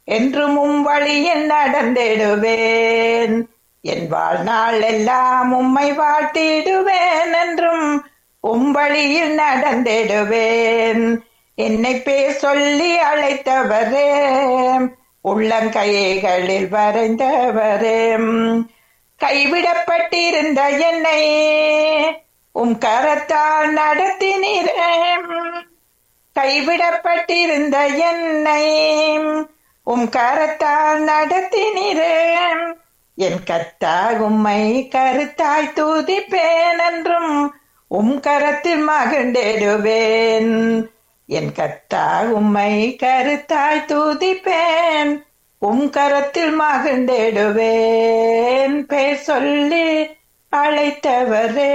என்றும் உம் வழியில் நடந்திடுவேன் என் வாழ்நாள் எல்லாம் உம்மை வாழ்த்திடுவேன் என்றும் உம் வழியில் நடந்திடுவேன் என்னை பேர் சொல்லி அழைத்தவரே உள்ளங்கைகளில் வரைந்தவரே கைவிடப்பட்டிருந்த என்னை உம் கரத்தால் நடத்தினீரே கைவிடப்பட்டிருந்த என்னை உம் கரத்தால் நடத்தினீரே என் கத்தா உம்மை கருத்தாய் தூதிப்பேன் என்றும் உம் கரத்தில் மகிழ்ந்திடுவேன் என் கத்தா உம்மை கருத்தாய் தூதிப்பேன் உம் கரத்தில் மகிழ்ந்திடுவேன் பேர் சொல்லி அழைத்தவரே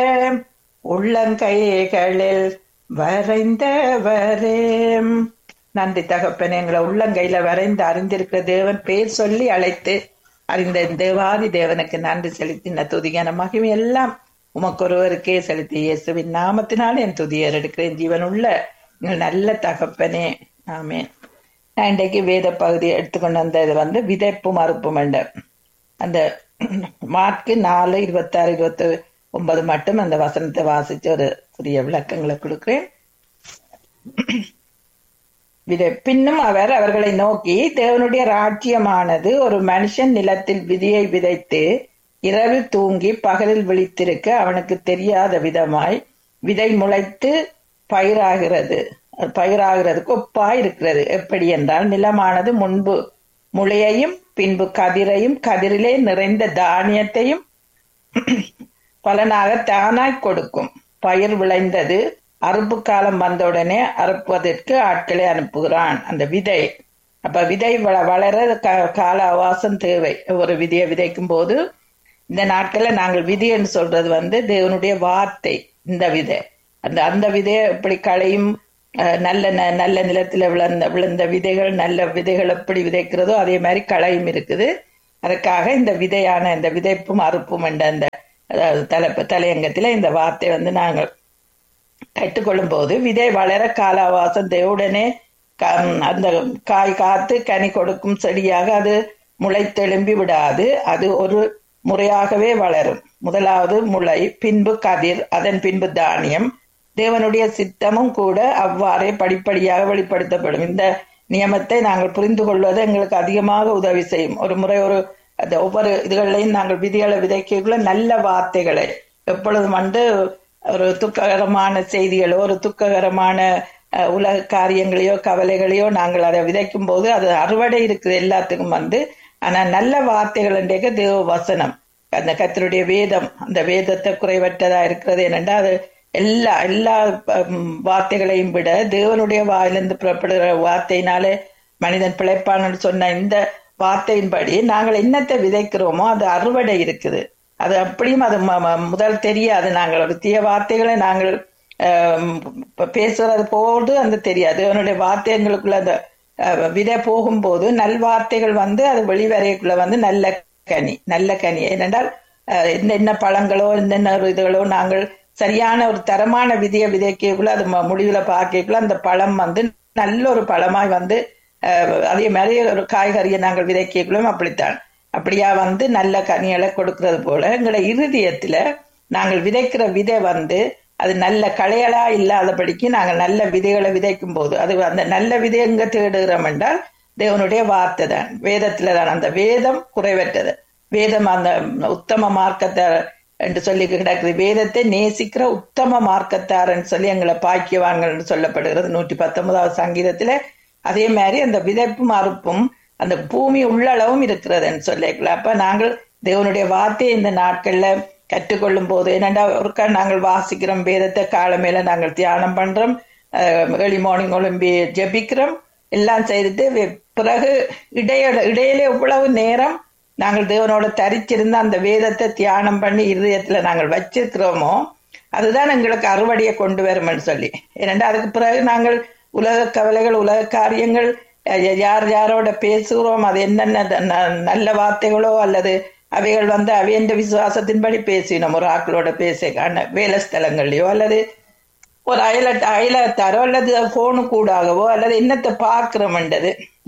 உள்ளங்கைகளில் வரைந்தவரே நன்றி தகப்பன் எங்களை உள்ளங்கையில வரைந்து அறிந்திருக்கிற தேவன் பேர் சொல்லி அழைத்து அறிந்த தேவாதி தேவனுக்கு நன்றி செலுத்தின துதியான மகிமை எல்லாம் உமக்கு ஒருவருக்கே செலுத்தி இயேசுவின் நாமத்தினால் என் துதியர் எடுக்கிறேன் ஜீவன் உள்ள எங்கள் நல்ல தகப்பனே ஆமேன் நான் இன்றைக்கு வேத பகுதி எடுத்துக்கொண்டு வந்தது வந்து விதைப்பு மறுப்பும் என்ற அந்த மார்க்கு நாலு இருபத்தாறு இருபத்தி ஒன்பது மட்டும் அந்த வசனத்தை வாசிச்சு ஒரு புதிய விளக்கங்களை கொடுக்கிறேன் விதை பின்னும் அவர் அவர்களை நோக்கி தேவனுடைய ராஜ்யமானது ஒரு மனுஷன் நிலத்தில் விதியை விதைத்து இரவில் தூங்கி பகலில் விழித்திருக்க அவனுக்கு தெரியாத விதமாய் விதை முளைத்து பயிராகிறது பயிராகிறதுக்கு ஒப்பா இருக்கிறது எப்படி என்றால் நிலமானது முன்பு முளையையும் பின்பு கதிரையும் கதிரிலே நிறைந்த தானியத்தையும் பலனாக தானாய் கொடுக்கும் பயிர் விளைந்தது அறுப்பு காலம் வந்தவுடனே அறுப்பதற்கு ஆட்களை அனுப்புகிறான் அந்த விதை அப்ப விதை வள வளர கால அவகாசம் தேவை ஒரு விதையை விதைக்கும் போது இந்த நாட்கள்ல நாங்கள் விதி என்று சொல்றது வந்து தேவனுடைய வார்த்தை இந்த விதை அந்த அந்த விதையை எப்படி களையும் நல்ல நல்ல நிலத்துல விழுந்த விழுந்த விதைகள் நல்ல விதைகள் எப்படி விதைக்கிறதோ அதே மாதிரி களையும் இருக்குது அதுக்காக இந்த விதையான இந்த விதைப்பும் அறுப்பும் என்ற அந்த தலைப்பு தலையங்கத்துல இந்த வார்த்தை வந்து நாங்கள் கற்றுக்கொள்ளும் போது விதை வளர காலாவாசம் உடனே அந்த காய் காத்து கனி கொடுக்கும் செடியாக அது முளைத்தெழும்பி விடாது அது ஒரு முறையாகவே வளரும் முதலாவது முளை பின்பு கதிர் அதன் பின்பு தானியம் தேவனுடைய சித்தமும் கூட அவ்வாறே படிப்படியாக வெளிப்படுத்தப்படும் இந்த நியமத்தை நாங்கள் புரிந்து கொள்வது எங்களுக்கு அதிகமாக உதவி செய்யும் ஒரு முறை ஒரு அந்த ஒவ்வொரு இதுகளையும் நாங்கள் விதிகளை விதைக்கக்குள்ள நல்ல வார்த்தைகளை எப்பொழுதும் வந்து ஒரு துக்ககரமான செய்திகளோ ஒரு துக்ககரமான உலக காரியங்களையோ கவலைகளையோ நாங்கள் அதை விதைக்கும் போது அது அறுவடை இருக்குது எல்லாத்துக்கும் வந்து ஆனா நல்ல வார்த்தைகள் என்றேக்க தேவ வசனம் அந்த கத்தருடைய வேதம் அந்த வேதத்தை குறைவற்றதா இருக்கிறது என்னென்றா அது எல்லா எல்லா வார்த்தைகளையும் விட தேவனுடைய வாயிலிருந்து புறப்படுகிற வார்த்தையினாலே மனிதன் பிழைப்பான்னு சொன்ன இந்த வார்த்தையின்படி நாங்கள் என்னத்தை விதைக்கிறோமோ அது அறுவடை இருக்குது அது அப்படியும் அது முதல் தெரியாது நாங்கள் ஒரு தீய வார்த்தைகளை நாங்கள் பேசுறது போது அந்த தெரியாது அவனுடைய வார்த்தைகளுக்குள்ள அந்த விதை போகும்போது நல்வார்த்தைகள் வந்து அது வெளிவரைக்குள்ள வந்து நல்ல கனி நல்ல கனி ஏனென்றால் என்னென்ன பழங்களோ என்னென்ன இதுகளோ நாங்கள் சரியான ஒரு தரமான விதியை விதைக்கக்குள்ள அது முடிவுல பார்க்கக்குள்ள அந்த பழம் வந்து நல்ல ஒரு பழமாய் வந்து அதே மாதிரி ஒரு காய்கறியை நாங்கள் விதைக்கக்குள்ளும் அப்படித்தான் அப்படியா வந்து நல்ல கனிகளை கொடுக்கறது போல எங்களை இருதயத்துல நாங்கள் விதைக்கிற விதை வந்து அது நல்ல களையலா இல்லாதபடிக்கு நாங்கள் நல்ல விதைகளை விதைக்கும் போது அது அந்த நல்ல விதை எங்க தேடுகிறோம் என்றால் தேவனுடைய வார்த்தை தான் வேதத்துல தான் அந்த வேதம் குறைவற்றது வேதம் அந்த உத்தம மார்க்கத்தை என்று சொல்லி கிடக்குது வேதத்தை நேசிக்கிற உத்தம மார்க்கத்தார்ன்னு சொல்லி எங்களை பாக்கியவான்கள் என்று சொல்லப்படுகிறது நூற்றி பத்தொன்பதாவது சங்கீதத்துல அதே மாதிரி அந்த விதைப்பும் அறுப்பும் அந்த பூமி உள்ளளவும் இருக்கிறதுன்னு சொல்லிக்கலாம் அப்ப நாங்கள் தேவனுடைய வார்த்தையை இந்த நாட்கள்ல கற்றுக்கொள்ளும் போது என்னண்டா ஒருக்கா நாங்கள் வாசிக்கிறோம் வேதத்தை காலமேல நாங்கள் தியானம் பண்றோம் ஏர்லி மார்னிங் ஒலிம்பி ஜபிக்கிறோம் எல்லாம் செய்துட்டு பிறகு இடையில இடையில எவ்வளவு நேரம் நாங்கள் தேவனோட தரிச்சிருந்த அந்த வேதத்தை தியானம் பண்ணி இருதயத்துல நாங்கள் வச்சிருக்கிறோமோ அதுதான் எங்களுக்கு அறுவடையை கொண்டு வரும்னு சொல்லி ஏனென்றா அதுக்கு பிறகு நாங்கள் உலக கவலைகள் உலக காரியங்கள் யார் யாரோட பேசுகிறோம் அது என்னென்ன நல்ல வார்த்தைகளோ அல்லது அவைகள் வந்து அவையந்த விசுவாசத்தின்படி பேசினோம் ஒரு ஆக்களோட பேச வேலை ஸ்தலங்கள்லயோ அல்லது ஒரு அயல அயலத்தாரோ அல்லது போனு கூடாகவோ அல்லது என்னத்தை பார்க்கிறோம்ன்றது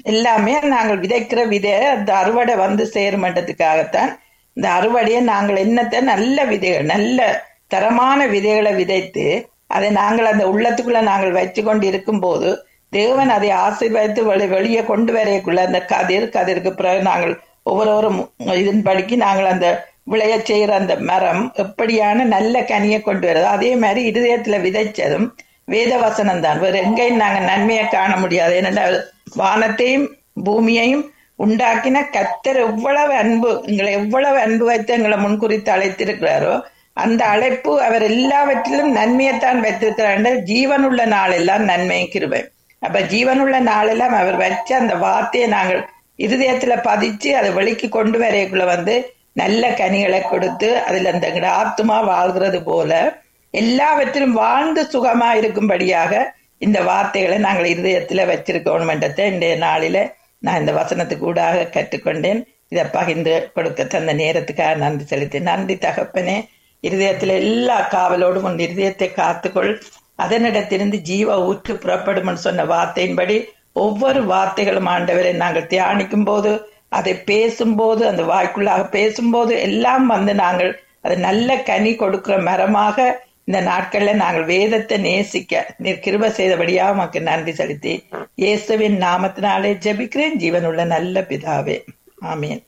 எல்லாமே நாங்கள் விதைக்கிற விதை அந்த அறுவடை வந்து சேருமன்றதுக்காகத்தான் இந்த அறுவடையை நாங்கள் என்னத்தை நல்ல விதைகள் நல்ல தரமான விதைகளை விதைத்து அதை நாங்கள் அந்த உள்ளத்துக்குள்ள நாங்கள் வச்சு கொண்டு இருக்கும் போது தேவன் அதை ஆசீர்வதித்து வெளி வெளியே கொண்டு வரையக்குள்ள அந்த கதிர் கதிருக்கு பிறகு நாங்கள் ஒவ்வொரு இதன்படிக்கு நாங்கள் அந்த விளைய செய்யற அந்த மரம் எப்படியான நல்ல கனியை கொண்டு வருது அதே மாதிரி இருதயத்துல விதைச்சதும் வேத வசனம் தான் வேற எங்கேயும் நாங்க நன்மையை காண முடியாது ஏனென்றால் வானத்தையும் பூமியையும் உண்டாக்கின கத்தர் எவ்வளவு அன்பு எங்களை எவ்வளவு அன்பு வைத்து எங்களை முன்குறித்து அழைத்திருக்கிறாரோ அந்த அழைப்பு அவர் எல்லாவற்றிலும் நன்மையைத்தான் வைத்திருக்கிறார் ஜீவனுள்ள நாளெல்லாம் நன்மை கிருபை அப்ப ஜீவனுள்ள நாளெல்லாம் அவர் வச்ச அந்த வார்த்தையை நாங்கள் இருதயத்துல பதிச்சு அதை வெளிக்கு கொண்டு வரைக்குள்ள வந்து நல்ல கனிகளை கொடுத்து அதுல அந்த ஆத்மா வாழ்கிறது போல எல்லாவற்றிலும் வாழ்ந்து சுகமா இருக்கும்படியாக இந்த வார்த்தைகளை நாங்கள் இருதயத்துல வச்சிருக்கணும் என்றதை இன்றைய நாளில நான் இந்த வசனத்துக்கு ஊடாக கற்றுக்கொண்டேன் இதை பகிர்ந்து கொடுக்க தந்த நேரத்துக்காக நன்றி செலுத்தேன் நன்றி தகப்பனே இருதயத்துல எல்லா காவலோடும் உன் இருதயத்தை காத்துக்கொள் அதனிடத்திலிருந்து ஜீவ ஊற்று புறப்படும் சொன்ன வார்த்தையின்படி ஒவ்வொரு வார்த்தைகளும் ஆண்டவரை நாங்கள் தியானிக்கும் போது அதை பேசும்போது அந்த வாய்க்குள்ளாக பேசும்போது எல்லாம் வந்து நாங்கள் அது நல்ல கனி கொடுக்கிற மரமாக இந்த நாட்கள்ல நாங்கள் வேதத்தை நேசிக்க நீர் கிருப செய்தபடியா உமக்கு நன்றி செலுத்தி இயேசுவின் நாமத்தினாலே ஜெபிக்கிறேன் ஜீவனுள்ள நல்ல பிதாவே ஆமீன்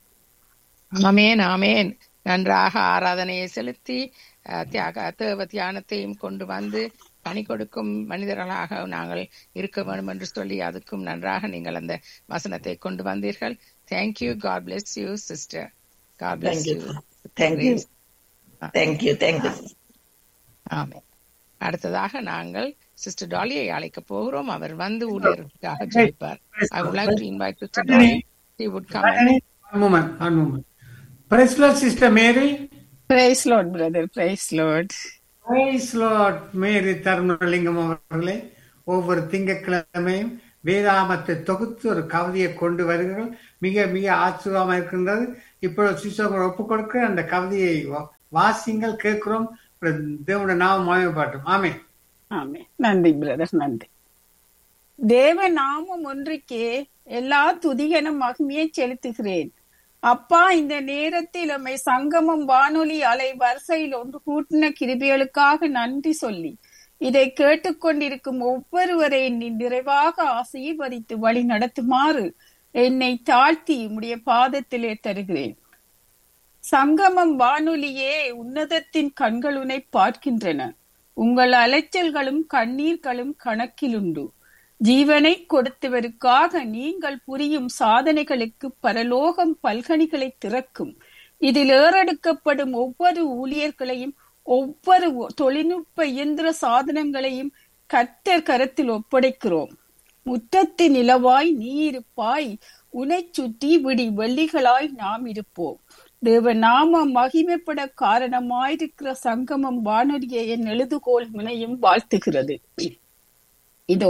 ஆமேன் ஆமேன் நன்றாக ஆராதனையை செலுத்தி தியாக தேவ தியானத்தையும் கொண்டு வந்து பணி கொடுக்கும் மனிதர்களாக நாங்கள் இருக்க வேண்டும் என்று சொல்லி அதுக்கும் நன்றாக நீங்கள் அந்த வசனத்தை கொண்டு வந்தீர்கள் thank you God bless you sister God bless you thank you thank you thank you amen அடுத்ததாக நாங்கள் சிஸ்டர் டாலியை அழைக்க போகிறோம் அவர் வந்து ஊழியருக்காக ஜெயிப்பார் I would like to invite sister Dolly he would come and One moment, one moment. Praise Lord, Sister Mary. Praise Lord brother praise Lord Praise Lord, Mary Tharunalingam அவர்களே ஒவ்வொரு திங்கட்கிழமையும் வேதாமத்தை தொகுத்து ஒரு கவிதையை கொண்டு வருகிறோம் மிக மிக ஆச்சரியமா இருக்கின்றது இப்பொழுது சிசோகர் ஒப்புக் கொடுக்கிற அந்த கவிதையை வா- வாசிங்கள் கேட்கிறோம் தேவனுடைய நாமம் மயப்பாட்டும் ஆமே ஆமே நன்றி பிரதர் நன்றி தேவ நாமம் ஒன்றுக்கே எல்லா துதிகனும் மகிமையை செலுத்துகிறேன் அப்பா இந்த நேரத்தில் உம்மை சங்கமம் வானொலி அலை வரிசையில் ஒன்று கூட்டின கிருபிகளுக்காக நன்றி சொல்லி இதை கேட்டுக்கொண்டிருக்கும் ஒவ்வொருவரை நீ நிறைவாக ஆசீர்வதித்து வழி நடத்துமாறு என்னை தாழ்த்தி உம்முடைய பாதத்திலே தருகிறேன் சங்கமம் வானொலியே உன்னதத்தின் கண்கள் உன்னை பார்க்கின்றன உங்கள் அலைச்சல்களும் கண்ணீர்களும் கணக்கிலுண்டு ஜீவனை கொடுத்தவருக்காக நீங்கள் புரியும் சாதனைகளுக்கு பரலோகம் பல்கனிகளை திறக்கும் இதில் ஏறெடுக்கப்படும் ஒவ்வொரு ஊழியர்களையும் ஒவ்வொரு தொழில்நுட்ப இயந்திர சாதனங்களையும் கர்த்தர் கரத்தில் ஒப்படைக்கிறோம் முற்றத்து நிலவாய் நீ இருப்பாய் உனை சுற்றி விடி வெள்ளிகளாய் நாம் இருப்போம் தேவ நாம மகிமைப்பட காரணமாயிருக்கிற சங்கமம் வானொலியை என் எழுதுகோல் முனையும் வாழ்த்துகிறது இதோ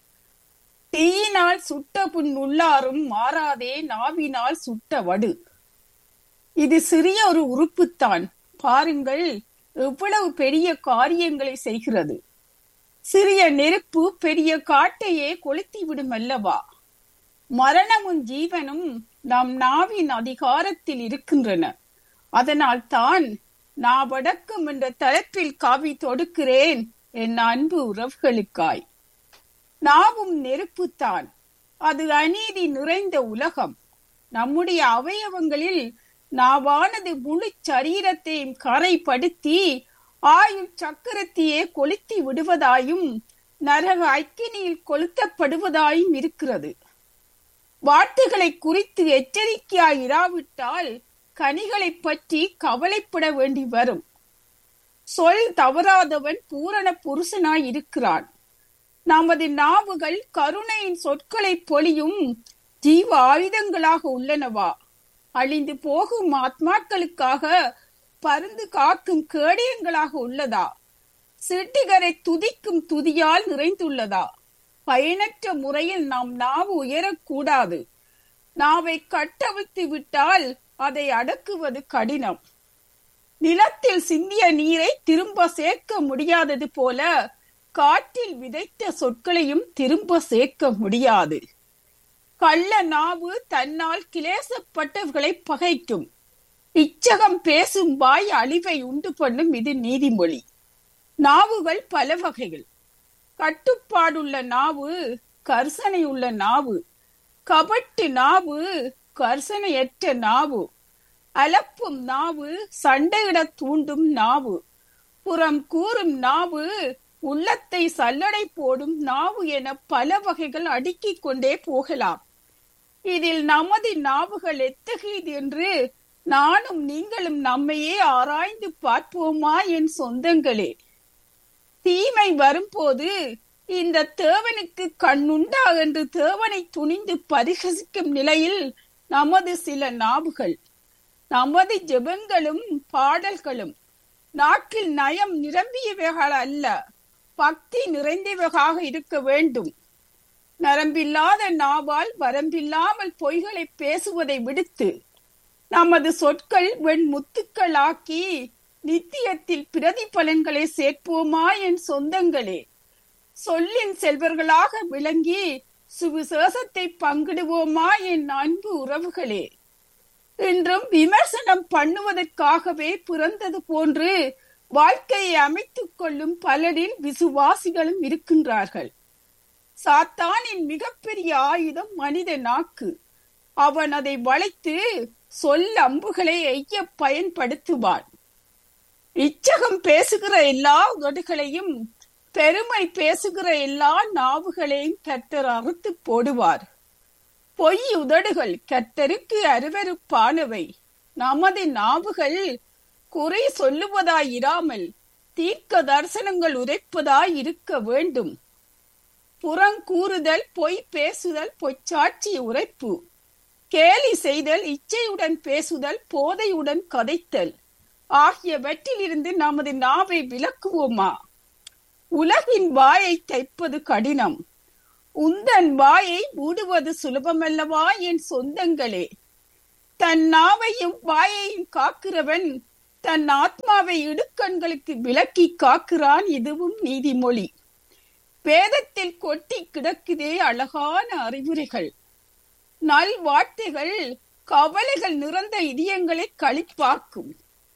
தீயினால் சுட்ட புண் உள்ளாரும் மாறாதே நாவினால் சுட்ட வடு இது சிறிய ஒரு உறுப்புத்தான் பாருங்கள் எவ்வளவு பெரிய காரியங்களை செய்கிறது சிறிய நெருப்பு பெரிய காட்டையே கொளுத்தி விடும் அல்லவா மரணமும் ஜீவனும் நம் நாவின் அதிகாரத்தில் இருக்கின்றன அதனால் தான் நாவடக்கம் என்ற தலைப்பில் காவி தொடுக்கிறேன் என் அன்பு உறவுகளுக்காய் நாவும் நெருப்புத்தான் அது அநீதி நிறைந்த உலகம் நம்முடைய அவயவங்களில் நாவானது முழு சரீரத்தையும் கரைப்படுத்தி ஆயுள் சக்கரத்தையே கொளுத்தி விடுவதாயும் நரக அக்கினியில் கொளுத்தப்படுவதாயும் இருக்கிறது வார்த்தைகளை குறித்து எச்சரிக்கையாய் இராவிட்டால் கனிகளை பற்றி கவலைப்பட வேண்டி வரும் சொல் தவறாதவன் பூரண புருஷனாய் இருக்கிறான் நமது நாவுகள் கருணையின் சொற்களை பொழியும் ஜீவ ஆயுதங்களாக உள்ளனவா அழிந்து போகும் ஆத்மாக்களுக்காக பருந்து காக்கும் கேடயங்களாக உள்ளதா சிட்டிகரை துதிக்கும் துதியால் நிறைந்துள்ளதா பயனற்ற முறையில் நாம் நாவு உயரக்கூடாது நாவை கட்டவிழ்த்து விட்டால் அதை அடக்குவது கடினம் நிலத்தில் சிந்திய நீரை திரும்ப சேர்க்க முடியாதது போல காற்றில் விதைத்த சொற்களையும் திரும்ப சேர்க்க முடியாது கள்ள நாவு தன்னால் கிளேசப்பட்டவர்களை பகைக்கும் இச்சகம் பேசும் வாய் அழிவை உண்டு பண்ணும் இது நீதிமொழி நாவுகள் பல வகைகள் கட்டுப்பாடுள்ள நாவு கர்சனை உள்ள நாவு கபட்டு நாவு கர்சனையற்ற நாவு அலப்பும் நாவு சண்டையிட தூண்டும் நாவு புறம் கூறும் நாவு உள்ளத்தை சல்லடை போடும் நாவு என பல வகைகள் அடுக்கிக் கொண்டே போகலாம் இதில் நமது நாவுகள் எத்தகையது என்று நானும் நீங்களும் நம்மையே ஆராய்ந்து பார்ப்போமா என் சொந்தங்களே தீமை வரும்போது இந்த தேவனுக்கு கண்ணுண்டா என்று தேவனை துணிந்து பரிகசிக்கும் நிலையில் நமது சில நாவுகள் நமது ஜெபங்களும் பாடல்களும் நாக்கில் நயம் நிரம்பியவைகள் அல்ல பக்தி நிறைந்தவைகளாக இருக்க வேண்டும் நரம்பில்லாத நாவால் வரம்பில்லாமல் பொய்களை பேசுவதை விடுத்து நமது சொற்கள் வெண் முத்துக்களாக்கி நித்தியத்தில் பிரதிபலன்களை சேர்ப்போமா என் சொந்தங்களே சொல்லின் செல்வர்களாக விளங்கி சுவிசேஷத்தை பங்கிடுவோமா என் அன்பு உறவுகளே இன்றும் விமர்சனம் பண்ணுவதற்காகவே பிறந்தது போன்று வாழ்க்கையை அமைத்துக் கொள்ளும் பலரில் விசுவாசிகளும் இருக்கின்றார்கள் சாத்தானின் மிகப்பெரிய ஆயுதம் மனித நாக்கு அவன் அதை வளைத்து சொல் அம்புகளை எய்ய பயன்படுத்துவான் இச்சகம் பேசுகிற எல்லா உதடுகளையும் பெருமை பேசுகிற எல்லா நாவுகளையும் கர்த்தர் அறுத்து போடுவார் பொய் உதடுகள் கர்த்தருக்கு அருவருப்பானவை நமது நாவுகள் குறை சொல்லுவதாயிராமல் தீர்க்க தரிசனங்கள் உரைப்பதாய் இருக்க வேண்டும் புறங்கூறுதல் பொய் பேசுதல் பொச்சாட்சி உரைப்பு கேலி செய்தல் இச்சையுடன் பேசுதல் போதையுடன் கதைத்தல் ஆகியவற்றிலிருந்து நமது நாவை விலக்குவோமா உலகின் வாயை தைப்பது கடினம் உந்தன் வாயை மூடுவது சுலபமல்லவா என் சொந்தங்களே தன் நாவையும் வாயையும் காக்கிறவன் தன் ஆத்மாவை இடுக்கண்களுக்கு விலக்கி காக்கிறான் இதுவும் நீதிமொழி வேதத்தில் கொட்டி கிடக்குதே அழகான அறிவுரைகள் நல் வார்த்தைகள் கவலைகள் நிறந்த இதயங்களை களிப்பாக்கும்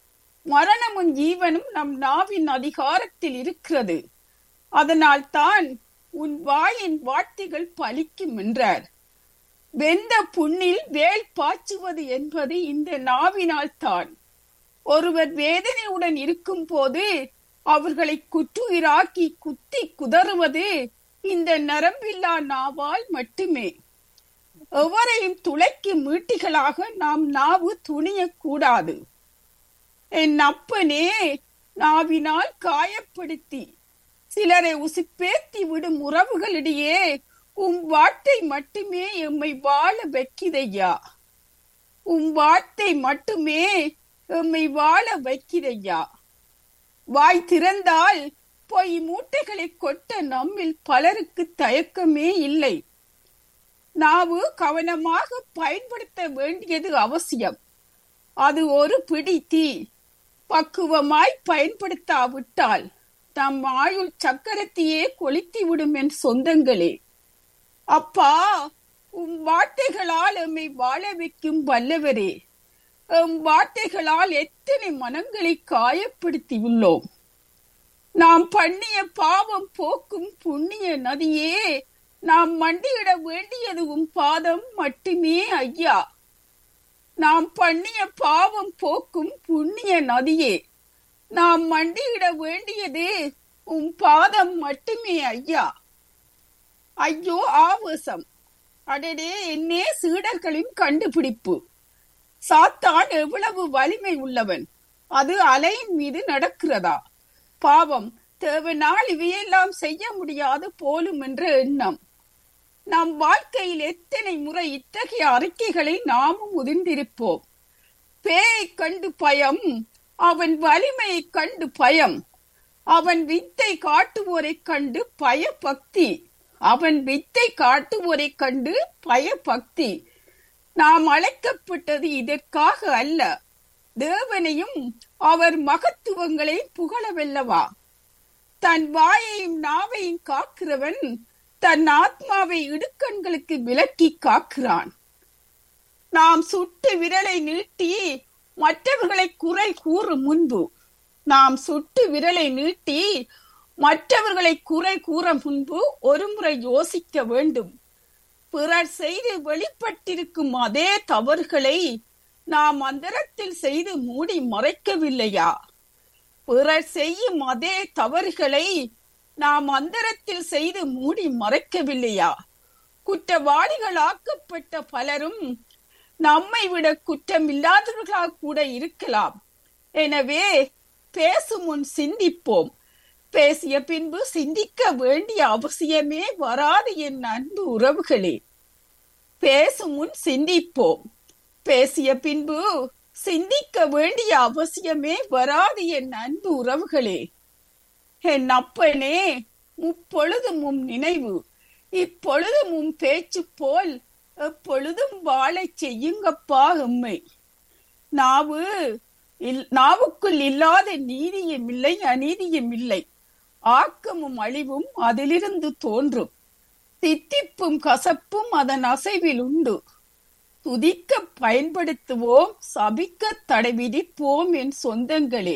மரணமும் ஜீவனும் நம் நாவின் அதிகாரத்தில் இருக்கிறது அதனால் தான் உன் வாயின் வார்த்தைகள் பலிக்கும் என்றார் வெந்த புண்ணில் வேல் பாய்ச்சுவது என்பது இந்த நாவினால் தான் ஒருவர் வேதனையுடன் இருக்கும் போது அவர்களை குற்றுயிராக்கி குத்தி குதறுவது இந்த நரம்பில்லா நாவால் மட்டுமே எவரையும் துளைக்கும் மீட்டிகளாக நாம் நாவு துணியக்கூடாது என் அப்பனே நாவினால் காயப்படுத்தி சிலரை உசிப்பேத்தி விடும் உறவுகளிடையே உம் வார்த்தை மட்டுமே எம்மை வாழ வைக்கிதையா உம் வார்த்தை மட்டுமே எம்மை வாழ வைக்கிதையா வாய் திறந்தால் பொய் மூட்டைகளை கொட்ட நம்மில் பலருக்கு தயக்கமே இல்லை நாவு கவனமாக பயன்படுத்த வேண்டியது அவசியம் அது ஒரு பிடி தீ பக்குவமாய் பயன்படுத்தாவிட்டால் தம் ஆயுள் சக்கரத்தையே கொளுத்தி விடும் என் சொந்தங்களே அப்பா உம் வார்த்தைகளால் எம்மை வாழ வைக்கும் வல்லவரே எம் வார்த்தைகளால் எத்தனை மனங்களை காயப்படுத்தி உள்ளோம் நாம் பண்ணிய பாவம் போக்கும் புண்ணிய நதியே நாம் மண்டியிட வேண்டியது உம் பாதம் மட்டுமே ஐயா நாம் பண்ணிய பாவம் போக்கும் புண்ணிய நதியே நாம் மண்டியிட வேண்டியது உம் பாதம் மட்டுமே ஐயா ஐயோ ஆவேசம் அடடே என்னே சீடர்களின் கண்டுபிடிப்பு சாத்தான் எவ்வளவு வலிமை உள்ளவன் அது அலையின் மீது நடக்கிறதா பாவம் தேவனால் இவையெல்லாம் செய்ய முடியாது போலும் என்ற எண்ணம் நம் வாழ்க்கையில் எத்தனை முறை இத்தகைய அறிக்கைகளை நாமும் உதிர்ந்திருப்போம் பேயை கண்டு பயம் அவன் வலிமையை கண்டு பயம் அவன் வித்தை காட்டுவோரை கண்டு பய பக்தி அவன் வித்தை காட்டுவோரை கண்டு பய பக்தி நாம் அழைக்கப்பட்டது இதற்காக அல்ல தேவனையும் அவர் மகத்துவங்களை புகழவல்லவா தன் வாயையும் நாவையும் காக்கிறவன் தன் ஆத்மாவை இடுக்கண்களுக்கு விலக்கி காக்கிறான் நாம் சுட்டு விரலை நீட்டி மற்றவர்களை குறை கூறும் முன்பு நாம் சுட்டு விரலை நீட்டி மற்றவர்களை குறை கூற முன்பு ஒருமுறை யோசிக்க வேண்டும் பிறர் செய்து வெளிப்பட்டிருக்கும் அதே தவறுகளை நாம் அந்தரத்தில் செய்து மூடி மறைக்கவில்லையா பிறர் செய்யும் அதே தவறுகளை நாம் அந்தரத்தில் செய்து மூடி மறைக்கவில்லையா குற்றவாளிகளாக்கப்பட்ட பலரும் நம்மை விட குற்றமில்லாதவர்களாக கூட இருக்கலாம் எனவே பேசும் முன் சிந்திப்போம் பேசிய பின்பு சிந்திக்க வேண்டிய அவசியமே வராது என் அன்பு உறவுகளே பேசும் முன் சிந்திப்போம் பேசிய பின்பு சிந்திக்க வேண்டிய அவசியமே வராது என் அன்பு உறவுகளே என் அப்பனே முப்பொழுதும் உம் நினைவு இப்பொழுதும் உம் பேச்சு போல் எப்பொழுதும் வாழச் செய்யுங்கப்பா எம்மை நாவு இல்- நாவுக்குள் இல்லாத நீதியும் இல்லை அநீதியும் இல்லை ஆக்கமும் அழிவும் அதிலிருந்து தோன்றும் தித்திப்பும் கசப்பும் அதன் அசைவில் உண்டு துதிக்க பயன்படுத்துவோம் சபிக்க தடை விதிப்போம் என் சொந்தங்களே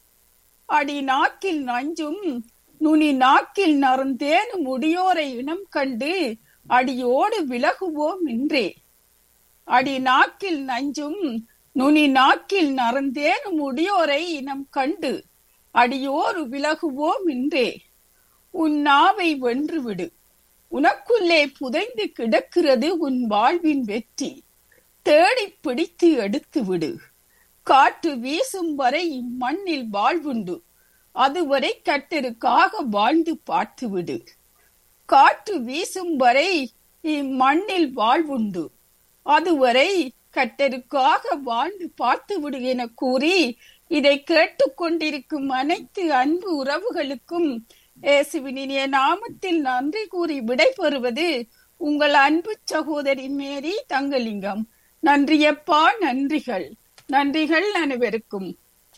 அடி நாக்கில் நஞ்சும் நுனி நாக்கில் நறுந்தேனும் முடியோரை இனம் கண்டு அடியோடு விலகுவோம் என்றே அடி நாக்கில் நஞ்சும் நுனி நாக்கில் நறுந்தேனும் முடியோரை இனம் கண்டு அடியோரு விலகுவோம் என்றே உன் நாவை வென்றுவிடு உனக்குள்ளே புதைந்து கிடக்கிறது உன் வாழ்வின் வெற்றி தேடி பிடித்து எடுத்து விடு காற்று வீசும் வரை இம்மண்ணில் வாழ்வுண்டு அதுவரை கட்டருக்காக வாழ்ந்து பார்த்து விடு காற்று வீசும் வரை இம்மண்ணில் வாழ்வுண்டு அதுவரை கட்டருக்காக வாழ்ந்து பார்த்து விடு என கூறி இதை கேட்டுக்கொண்டிருக்கும் அனைத்து அன்பு உறவுகளுக்கும் இயேசுவின் இனிய நாமத்தில் நன்றி கூறி விடைபெறுவது உங்கள் அன்பு சகோதரி மேரி தங்கலிங்கம் நன்றியப்பா நன்றிகள் நன்றிகள் அனைவருக்கும்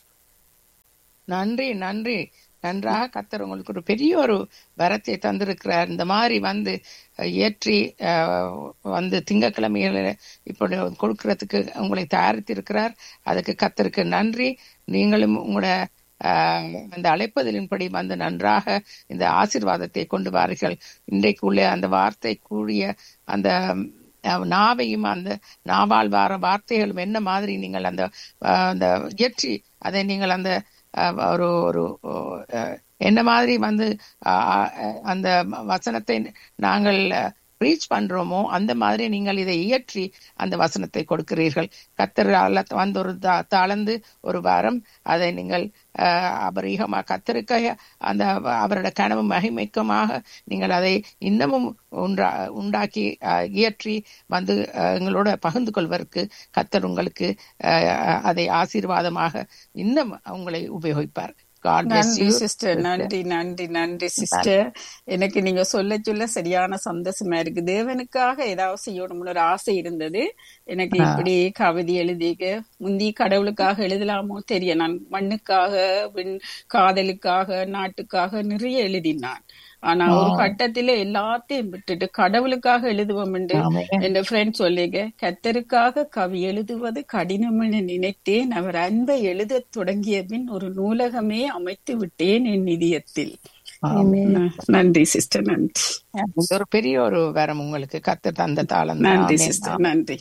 நன்றி நன்றி நன்றாக கத்தர் உங்களுக்கு ஒரு பெரிய ஒரு வரத்தை தந்திருக்கிறார் இந்த மாதிரி வந்து அஹ், ஏற்றி அஹ், வந்து திங்கக்கிழமையில இப்படி கொடுக்கறதுக்கு உங்களை தயாரித்து இருக்கிறார் அதுக்கு கத்தருக்கு நன்றி நீங்களும் உங்களோட ஆஹ், அந்த அழைப்பதலின்படி வந்து நன்றாக இந்த ஆசீர்வாதத்தை கொண்டு வாருங்கள் இன்றைக்கு உள்ள அந்த வார்த்தை கூடிய அந்த அஹ், நாவையும் அந்த நாவால் வார வார்த்தைகளும் என்ன மாதிரி நீங்கள் அந்த அஹ், அந்த இயற்றி அதை நீங்கள் அந்த அஹ், ஒரு ஒரு அஹ், என்ன மாதிரி வந்து அஹ், அஹ், அந்த வசனத்தை நாங்கள் ரீச் பண்றோமோ அந்த மாதிரி நீங்கள் இதை இயற்றி அந்த வசனத்தை கொடுக்கிறீர்கள் கத்தர் அல்ல- வந்து ஒரு தா- தாளந்து ஒரு வாரம் அதை நீங்கள் அஹ், அபரீகமா கத்தருக்க அந்த அவரோட கனவு மகிமைக்கமாக நீங்கள் அதை இன்னமும் உண்டா உண்டாக்கி அஹ், இயற்றி வந்து அஹ், எங்களோட பகிர்ந்து கொள்வதற்கு கத்தர் உங்களுக்கு அஹ், அதை ஆசீர்வாதமாக இன்னும் உங்களை உபயோகிப்பார் God bless நன்றி you. சிஸ்டர் நன்றி நன்றி நன்றி சிஸ்டர் எனக்கு நீங்க சொல்ல சொல்ல சரியான சந்தோஷமா இருக்கு தேவனுக்காக ஏதாவது செய்யணும்னு ஒரு ஆசை இருந்தது எனக்கு இப்படி கவிதை எழுதிக்க முந்தி கடவுளுக்காக எழுதலாமோ தெரியும் நான் மண்ணுக்காக விண் காதலுக்காக நாட்டுக்காக நிறைய எழுதினான் ஆனா ஒரு கட்டத்தில எல்லாத்தையும் விட்டுட்டு கடவுளுக்காக எழுதுவோம் என்று ஆமென். என் ஃப்ரெண்ட் சொல்லிங்க கத்தருக்காக கவி எழுதுவது கடினம் என நினைத்தேன் அவர் அன்பை எழுதத் தொடங்கிய பின் ஒரு நூலகமே அமைத்து விட்டேன் என் நிதியத்தில் ந- நன்றி சிஸ்டர் நன்றி இது ஒரு பெரிய ஒரு வரம் உங்களுக்கு கத்தர் தந்த தாளம் நன்றி சிஸ்டர் நன்றி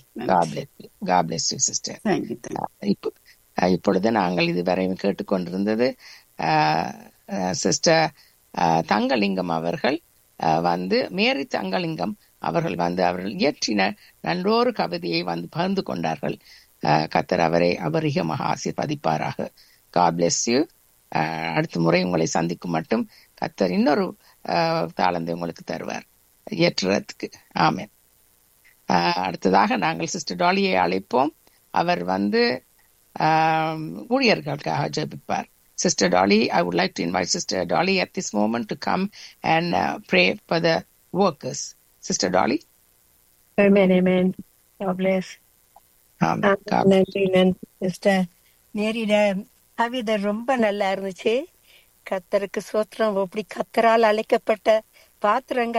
சிஸ்டர் தேங்க்யூ தேங்க்யூ இப்போ அஹ் இப்பொழுது நாங்கள் இதுவரை கேட்டுக்கொண்டிருந்தது சிஸ்டர் தங்கலிங்கம் அவர்கள் அஹ், வந்து மேரி தங்கலிங்கம் அவர்கள் வந்து அவர்கள் இயற்றின நன்றோரு கவிதையை வந்து பகிர்ந்து கொண்டார்கள் அஹ், கத்தர் அவரை அபரிகமாக ஆசீர்வதிப்பாராக காட் பிளெஸ் யூ அடுத்த முறை உங்களை சந்திக்கும் மட்டும் கத்தர் இன்னொரு அஹ், தாளந்தை உங்களுக்கு தருவார் இயற்றுறதுக்கு ஆமென் அஹ், அடுத்ததாக நாங்கள் சிஸ்டர் டாலியை அழைப்போம் அவர் வந்து um, ஊழியர்களுக்காக ஜெபிப்பார் sister Dolly I would like to invite sister Dolly at this moment to come and pray for the workers sister Dolly Amen, amen. God bless. நன்றி நன்றி சிஸ்டர் நேரிட கவிதை ரொம்ப நல்லா இருந்துச்சு கத்தருக்கு சோத்திரம் அப்படி கத்தரால் அழைக்கப்பட்ட பாத்திரங்கள்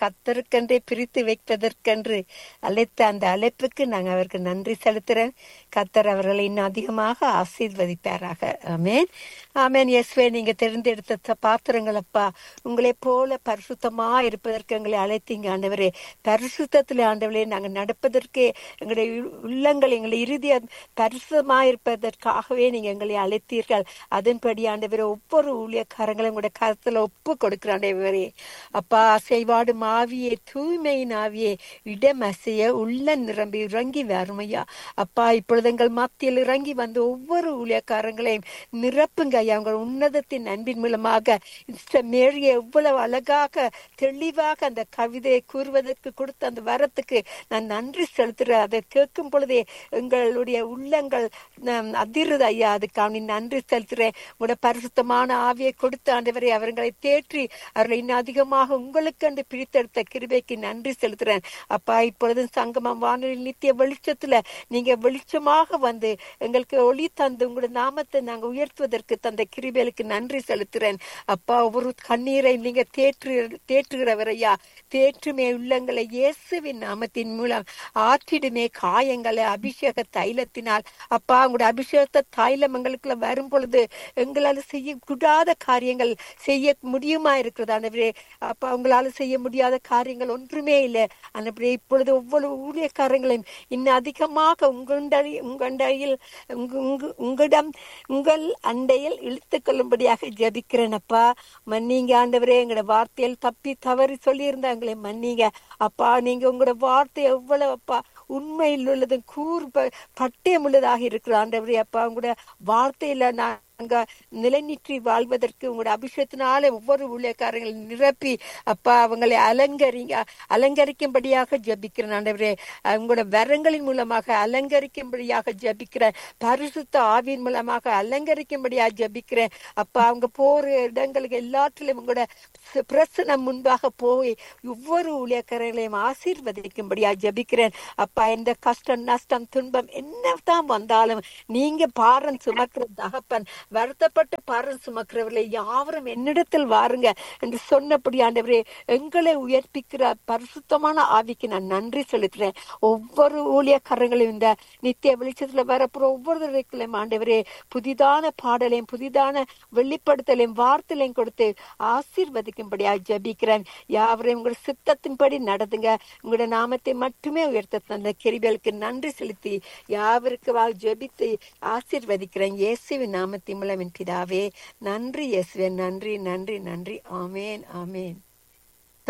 கத்தருக்கென்றே பிரித்து வைப்பதற்கென்று அழைத்த அந்த அழைப்புக்கு நாங்கள் அவருக்கு நன்றி செலுத்துறேன் கத்தர் அவர்களை இன்னும் அதிகமாக ஆசீர்வதிப்பாராக ஆமேன் ஆமேன் எஸ்வே நீங்க தெரிந்தெடுத்த த- பாத்திரங்களப்பா உங்களை போல பரிசுத்தமா இருப்பதற்கு எங்களை அழைத்தீங்க ஆண்டவரே பரிசுத்தத்தில் ஆண்டவரே நாங்கள் நடப்பதற்கே எங்களுடைய உள்ளங்கள் எங்களை இறுதிய பரிசுத்தமா இருப்பதற்காகவே நீங்க எங்களை அழைத்தீர்கள் அதன்படி ஆண்டவரே ஒவ்வொரு ஊழியக்காரங்களும் உங்களுடைய கருத்துல ஒப்பு கொடுக்கிற ஆண்டவரே அப்பா செய்வாடு மாவியே தூய்மையின் ஆவியே இடம் அசைய உள்ள நிரம்பி இறங்கி வருமையா அப்பா இப்பொழுது எங்கள் மத்தியில் இறங்கி வந்து ஒவ்வொரு ஊழியக்காரங்களையும் நிரப்புங்க ஐயா உங்கள் உன்னதத்தின் அன்பின் மூலமாக சிஸ்டர் மேரியை எவ்வளவு அழகாக தெளிவாக அந்த கவிதையை கூறுவதற்கு கொடுத்த அந்த வரத்துக்கு நான் நன்றி செலுத்துறேன் அதை கேட்கும் பொழுதே எங்களுடைய உள்ளங்கள் நம் அதிருது ஐயா அதுக்கு அவனை நன்றி செலுத்துறேன் உங்களோட பரிசுத்தமான ஆவியை கொடுத்த ஆண்டவரை அவர்களை தேற்றி அவர்களை இன்னும் அதிகமாக உங்களுக்கு பிரித்தெடுத்த கிருபைக்கு நன்றி செலுத்துறேன் அப்பா இப்பொழுது சங்கமம் வானொலி நித்திய வெளிச்சத்துல நீங்க வெளிச்சமாக வந்து எங்களுக்கு ஒளி தந்து உங்களுடைய நாமத்தை நாங்க உயர்த்துவதற்கு தந்த கிருபைகளுக்கு நன்றி செலுத்துறேன் அப்பா ஒவ்வொரு கண்ணீரை நீங்க தேற்று தேற்றுகிறவரையா தேற்றுமே உள்ளங்களை இயேசுவின் நாமத்தின் மூலம் ஆற்றிடுமே காயங்களை அபிஷேக தைலத்தினால் அப்பா உங்களுடைய அபிஷேக தைலம் எங்களுக்குள்ள வரும் பொழுது எங்களால் செய்ய கூடாத காரியங்கள் செய்ய முடியுமா இருக்கிறது ஆண்டவரே அப்பா உங்களால செய்ய முடியாத காரியங்கள் ஒன்றுமே இல்லை ஆண்டவரே இப்பொழுது ஒவ்வொரு ஊழியக்காரங்களையும் இன்னும் அதிகமாக உங்கண்டை உங்கண்டையில் உங்க உங்க- உங்களிடம் உங்கள் அண்டையில் இழுத்துக் கொள்ளும்படியாக ஜெபிக்கிறேன் அப்பா மன்னிங்க ஆண்டவரே எங்களோட வார்த்தையில் தப்பி தவறி சொல்லியிருந்தா எங்களை மன்னிங்க அப்பா நீங்க உங்களோட வார்த்தை எவ்வளவு அப்பா உண்மையில் உள்ளது கூர் ப- பட்டயம் உள்ளதாக இருக்கிற ஆண்டவரே அப்பா உங்களோட வார்த்தையில நாங்க நிலைநிற்றி வாழ்வதற்கு உங்களோட அபிஷேகத்தினால ஒவ்வொரு ஊழியக்காரங்களை நிரப்பி அப்பா அவங்களை அலங்கரிங்க அலங்கரிக்கும்படியாக ஜெபிக்கிறேன் ஆண்டவரே உங்களோட வரங்களின் மூலமாக அலங்கரிக்கும்படியாக ஜெபிக்கிறேன் பரிசுத்த ஆவியின் மூலமாக அலங்கரிக்கும்படியாக ஜெபிக்கிறேன் அப்பா அவங்க போற இடங்களுக்கு எல்லாற்றிலும் உங்களோட ச- பிரசனம் முன்பாக போய் ஒவ்வொரு ஊழியக்காரர்களையும் ஆசீர்வதிக்கும்படியாக ஜெபிக்கிறேன் அப்பா எந்த கஷ்டம் நஷ்டம் துன்பம் என்னதான் வந்தாலும் நீங்க பாரம் சுமக்கிற தகப்பன் வருத்தப்பட்டு பாரம் சுமக்கிறவர்களை யாவரும் என்னிடத்தில் வாருங்க என்று சொன்னபடி ஆண்டவரே எங்களை உயர்ப்பிக்கிற பரிசுத்தமான ஆவிக்கு நான் நன்றி செலுத்துறேன் ஒவ்வொரு ஊழியக்காரங்களையும் இந்த நித்திய வெளிச்சத்துல வரப்புற ஒவ்வொருவருக்கும் ஆண்டவரே புதிதான பாடலையும் புதிதான வெளிப்படுத்தலையும் வார்த்தையிலையும் கொடுத்து ஆசீர்வதிக்கும்படியா ஜெபிக்கிறேன் யாவரையும் உங்களோட சித்தத்தின்படி நடந்துங்க உங்களோட நாமத்தை மட்டுமே உயர்த்த தந்த கிரிபலுக்கு நன்றி செலுத்தி யாவருக்கு வா ஜெபித்து ஆசீர்வதிக்கிறேன் இயேசுவின் நாமத்தின் மூலம் என் பிதாவே நன்றி இயேசுவே நன்றி நன்றி நன்றி ஆமேன் ஆமேன்